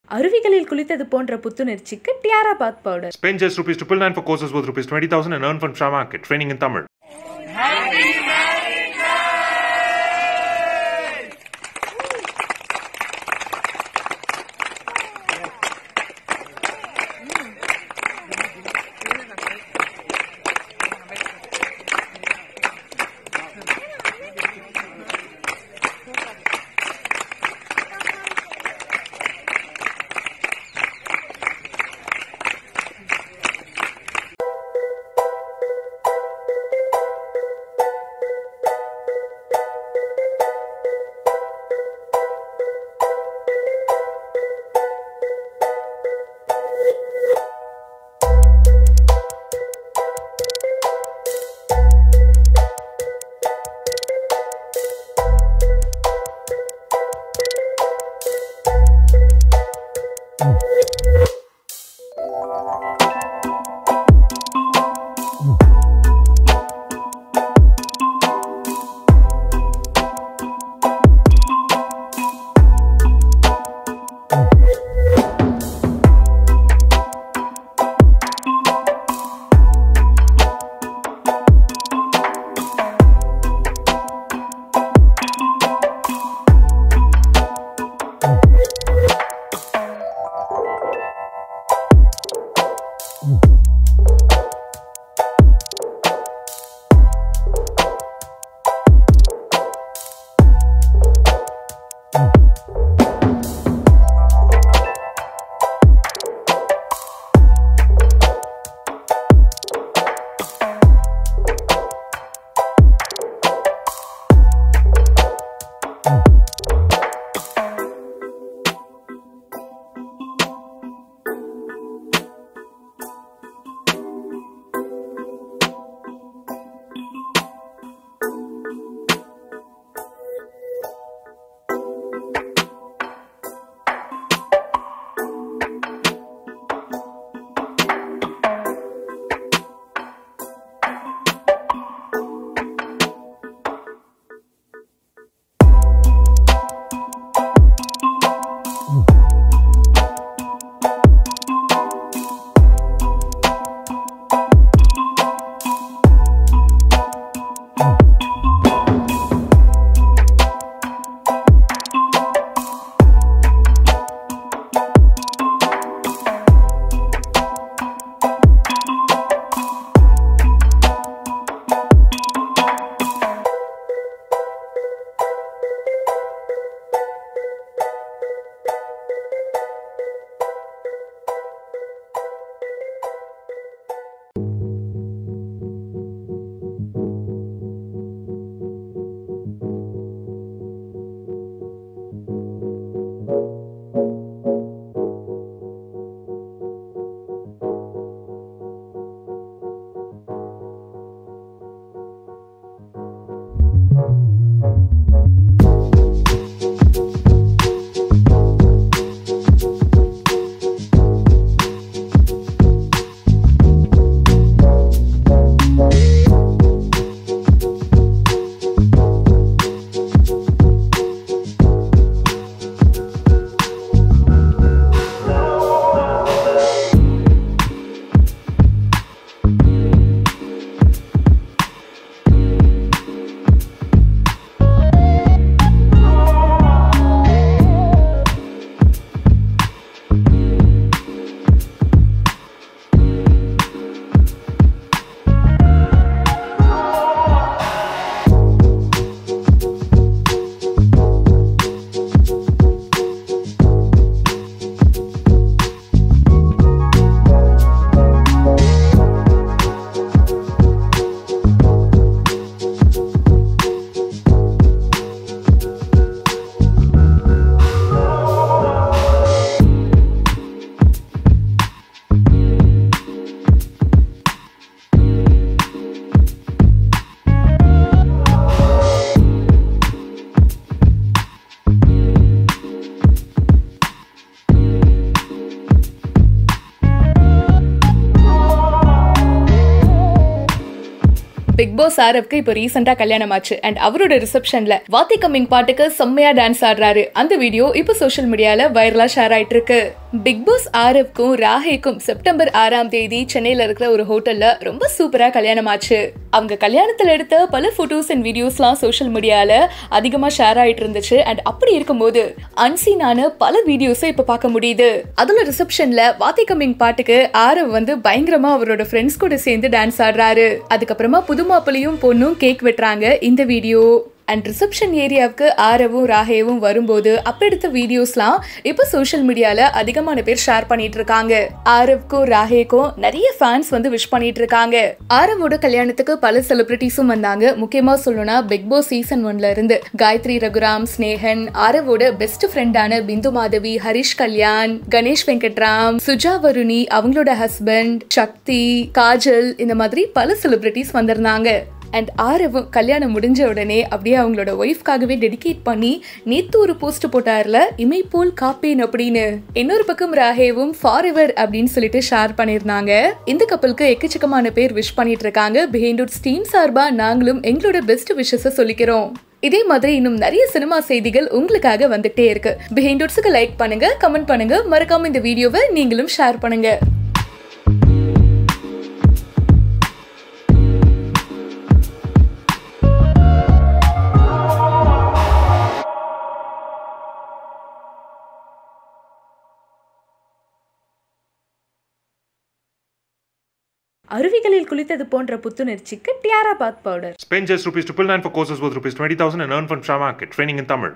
அருவிகளில் குளித்தது போன்ற புத்துணர்ச்சிக்கு டியாரா bath powder Spend just rupees triple nine for courses worth rupees 20,000 and earn from Shah Market. Training in Tamil. Bigg Boss ஆரவ்க்கு இப்போ ரீசெண்டா கல்யாணம் ஆச்சு அண்ட் அவரோட ரிசப்ஷன்ல வாத்தி கம்மிங் பாட்டுக்கு செம்மையா டான்ஸ் ஆடுறாரு அந்த வீடியோ இப்போ சோஷியல் மீடியால வைரலா ஷேர் ஆயிட்டு இருக்கு பிக் பாஸ் ஆரவ்க்கும் ராஹேக்கும் செப்டம்பர் ஆறாம் தேதி சென்னையில இருக்கிற ஒரு ஹோட்டல்ல ரொம்ப சூப்பரா கல்யாணம் ஆச்சு அவங்க கல்யாணத்துல எடுத்த பல போட்டோஸ் அண்ட் வீடியோஸ்லாம் சோஷியல் மீடியால அதிகமா ஷேர் ஆயிட்டு இருந்துச்சு அண்ட் அப்படி இருக்கும்போது அன்சீனான பல வீடியோஸை இப்ப பார்க்க முடியுது அதுல ரிசப்ஷன்ல வாத்தி கம்மிங் பாட்டுக்கு ஆரவ் வந்து பயங்கரமா அவரோட ஃப்ரெண்ட்ஸ் கூட சேர்ந்து டான்ஸ் ஆடுறாரு அதுக்கப்புறமா புது மாப்பிளையும் பொண்ணும் கேக் வெட்டுறாங்க இந்த வீடியோ அண்ட் ரிசப்ஷன் ஏரியாவுக்கு ஆரவும் ராகேவும் வரும்போது அப்ப எடுத்த வீடியோஸ்லாம் இப்போ சோஷியல் மீடியால அதிகமான பேர் ஷேர் பண்ணிட்டு இருக்காங்க ஆரவ்க்கும் ராகேக்கும் நிறைய ஃபேன்ஸ் வந்து விஷ் பண்ணிட்டு இருக்காங்க ஆரவோட கல்யாணத்துக்கு பல செலிபிரிட்டிஸும் வந்தாங்க முக்கியமா சொல்லணும்னா பிக் பாஸ் சீசன் ஒன்ல இருந்து காயத்ரி ரகுராம் ஸ்னேகன் ஆரவோட பெஸ்ட் ஃப்ரெண்டான பிந்து மாதவி ஹரிஷ் கல்யாண் கணேஷ் வெங்கட்ராம் சுஜா வருணி அவங்களோட ஹஸ்பண்ட் சக்தி காஜல் இந்த மாதிரி பல செலிபிரிட்டிஸ் வந்திருந்தாங்க அண்ட் ஆரவும் கல்யாணம் முடிஞ்ச உடனே அப்படியே அவங்களோட ஒய்ஃப்காகவே டெடிகேட் பண்ணி நேத்து ஒரு போஸ்ட் போட்டார்ல இமை போல் காப்பேன் அப்படின்னு இன்னொரு பக்கம் ராகேவும் ஃபார் எவர் அப்படின்னு சொல்லிட்டு ஷேர் பண்ணியிருந்தாங்க இந்த கப்பலுக்கு எக்கச்சக்கமான பேர் விஷ் பண்ணிட்டு இருக்காங்க பிஹைண்ட் டீம் சார்பா நாங்களும் எங்களோட பெஸ்ட் விஷஸை சொல்லிக்கிறோம் இதே மாதிரி இன்னும் நிறைய சினிமா செய்திகள் உங்களுக்காக வந்துட்டே இருக்கு பிஹைண்ட் லைக் பண்ணுங்க கமெண்ட் பண்ணுங்க மறக்காம இந்த வீடியோவை நீங்களும் ஷேர் பண்ணுங்க அருவிகளில் குளித்தது போன்ற புத்துணர்ச்சிக்கு டியாரா bath powder Spend just rupees triple nine for courses worth rupees 20,000 and earn from Shah Market. Training in Tamil.